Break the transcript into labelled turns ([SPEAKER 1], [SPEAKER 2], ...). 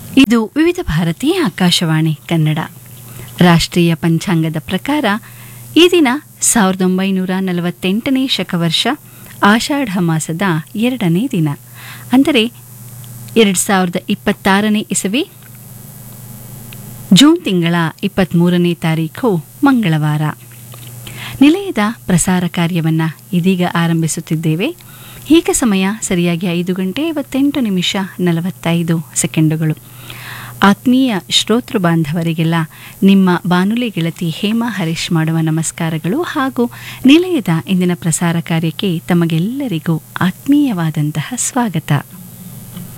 [SPEAKER 1] ಇದು ವಿವಿಧ ಭಾರತಿ ಆಕಾಶವಾಣಿ ಕನ್ನಡ ರಾಷ್ಟ್ರೀಯ ಪಂಚಾಂಗದ ಪ್ರಕಾರ ಈ ದಿನ ಸಾವಿರದ ಒಂಬೈನೂರ ನಲವತ್ತೆಂಟನೇ ಶಕವರ್ಷ ಆಷಾಢ ಮಾಸದ ಎರಡನೇ ದಿನ ಅಂದರೆ ಎರಡು ಸಾವಿರದ ಇಪ್ಪತ್ತಾರನೇ ಇಸವಿ ಜೂನ್ ತಿಂಗಳ ಇಪ್ಪತ್ತ್ಮೂರನೇ ತಾರೀಖು ಮಂಗಳವಾರ ನಿಲಯದ ಪ್ರಸಾರ ಕಾರ್ಯವನ್ನು ಇದೀಗ ಆರಂಭಿಸುತ್ತಿದ್ದೇವೆ ಈಗ ಸಮಯ ಸರಿಯಾಗಿ ಐದು ಗಂಟೆ ಐವತ್ತೆಂಟು ನಿಮಿಷ ನಲವತ್ತೈದು ಸೆಕೆಂಡುಗಳು ಆತ್ಮೀಯ ಶ್ರೋತೃ ಬಾಂಧವರಿಗೆಲ್ಲ ನಿಮ್ಮ ಬಾನುಲಿ ಗೆಳತಿ ಹೇಮಾ ಹರೀಶ್ ಮಾಡುವ ನಮಸ್ಕಾರಗಳು ಹಾಗೂ ನಿಲಯದ ಇಂದಿನ ಪ್ರಸಾರ ಕಾರ್ಯಕ್ಕೆ ತಮಗೆಲ್ಲರಿಗೂ ಆತ್ಮೀಯವಾದಂತಹ ಸ್ವಾಗತ